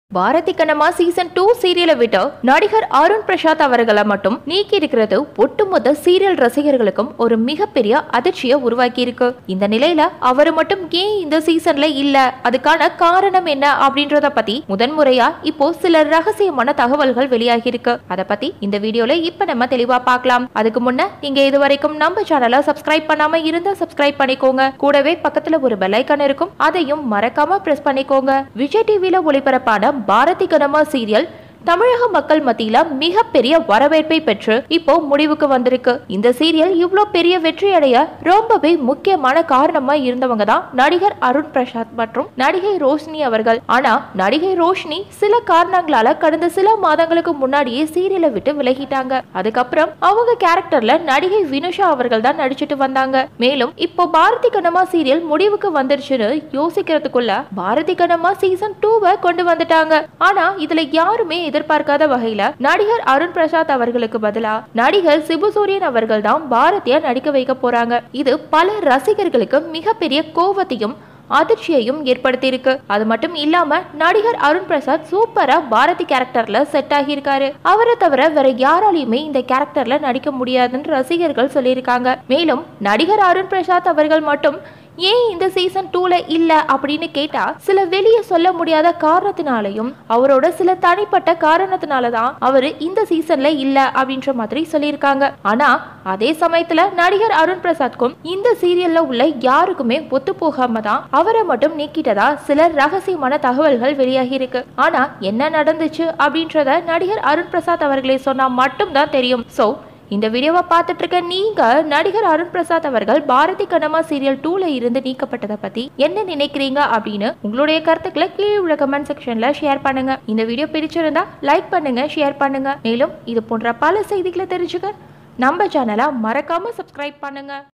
Bharathi Kannamma season two சீரியலை விட்டு நடிகர் அருண் பிரசாத் அவர்களை மட்டும் நீக்கி இருக்கிறது ஒட்டுமொத்த சீரியல் ரசிகர்களுக்கும் ஒரு மிகப்பெரிய அதிர்ச்சியை உருவாக்கி இருக்கு இந்த நிலையில அவர் மட்டும் ஏன் இந்த சீசன்ல இல்ல அதுக்கான காரணம் என்ன அப்படின்றத பத்தி முதன்முறையா இப்போ சில ரகசியமான தகவல்கள் வெளியாகி இருக்கு அத பத்தி இந்த வீடியோல இப்ப நம்ம தெளிவா பார்க்கலாம் அதுக்கு முன்ன நீங்க இது வரைக்கும் நம்ம சேனலை சப்ஸ்கிரைப் பண்ணாம இருந்தா சப்ஸ்கிரைப் பண்ணிக்கோங்க கூடவே பக்கத்துல ஒரு பெல் ஐக்கான் இருக்கும் அதையும் மறக்காம பிரஸ் பண்ணிக்கோங்க விஜய் டிவில ஒளிபரப்பான பாரதி கனமா சீரியல் தமிழக மக்கள் மத்தியில மிகப்பெரிய வரவேற்பை பெற்று இப்போ முடிவுக்கு வந்திருக்கு இந்த சீரியல் இவ்ளோ பெரிய வெற்றி அடைய ரொம்பவே முக்கியமான காரணமா இருந்தவங்க தான் நடிகர் அருண் பிரசாத் மற்றும் நடிகை ரோஷினி அவர்கள் ஆனா நடிகை ரோஷினி சில காரணங்களால கடந்த சில மாதங்களுக்கு முன்னாடியே சீரியலை விட்டு விலகிட்டாங்க அதுக்கப்புறம் அவங்க கேரக்டர்ல நடிகை வினுஷா அவர்கள் தான் நடிச்சிட்டு வந்தாங்க மேலும் இப்போ பாரதி கண்ணம்மா சீரியல் முடிவுக்கு வந்துருச்சுன்னு யோசிக்கிறதுக்குள்ள பாரதி கண்ணம்மா சீசன் டூவை கொண்டு வந்துட்டாங்க ஆனா இதுல யாருமே எதிர்பார்க்காத வகையில நடிகர் அருண் பிரசாத் அவர்களுக்கு பதிலா நடிகர் சிபு சூரியன் அவர்கள் தான் பாரதியா நடிக்க வைக்க போறாங்க இது பல ரசிகர்களுக்கு மிகப்பெரிய கோவத்தையும் அதிர்ச்சியையும் ஏற்படுத்தியிருக்கு அது மட்டும் இல்லாம நடிகர் அருண் பிரசாத் சூப்பரா பாரதி கேரக்டர்ல செட் ஆகியிருக்காரு அவரை தவிர வேற யாராலையுமே இந்த கேரக்டர்ல நடிக்க முடியாதுன்னு ரசிகர்கள் சொல்லியிருக்காங்க மேலும் நடிகர் அருண் பிரசாத் அவர்கள் மட்டும் ஏன் இந்த சீசன் டூல இல்ல அப்படின்னு கேட்டா சில வெளியே சொல்ல முடியாத காரணத்தினாலையும் அவரோட சில தனிப்பட்ட காரணத்தினால தான் அவரு இந்த சீசன்ல இல்ல அப்படின்ற மாதிரி சொல்லியிருக்காங்க ஆனா அதே சமயத்துல நடிகர் அருண் பிரசாத்க்கும் இந்த சீரியல்ல உள்ள யாருக்குமே ஒத்து போகாம தான் அவரை மட்டும் நீக்கிட்டதா சில ரகசியமான தகவல்கள் வெளியாகி இருக்கு ஆனா என்ன நடந்துச்சு அப்படின்றத நடிகர் அருண் பிரசாத் அவர்களே சொன்னா மட்டும்தான் தெரியும் சோ இந்த வீடியோவை பார்த்துட்டு இருக்க நீங்க நடிகர் அருண் பிரசாத் அவர்கள் பாரதி கண்ணம்மா சீரியல் டூல இருந்து நீக்கப்பட்டதை பத்தி என்ன நினைக்கிறீங்க அப்படின்னு உங்களுடைய கருத்துக்களை கீழே உள்ள கமெண்ட் செக்ஷன்ல ஷேர் பண்ணுங்க இந்த வீடியோ பிடிச்சிருந்தா லைக் பண்ணுங்க ஷேர் பண்ணுங்க மேலும் இது போன்ற பல செய்திகளை தெரிஞ்சுக்க நம்ம சேனலை மறக்காம சப்ஸ்கிரைப் பண்ணுங்க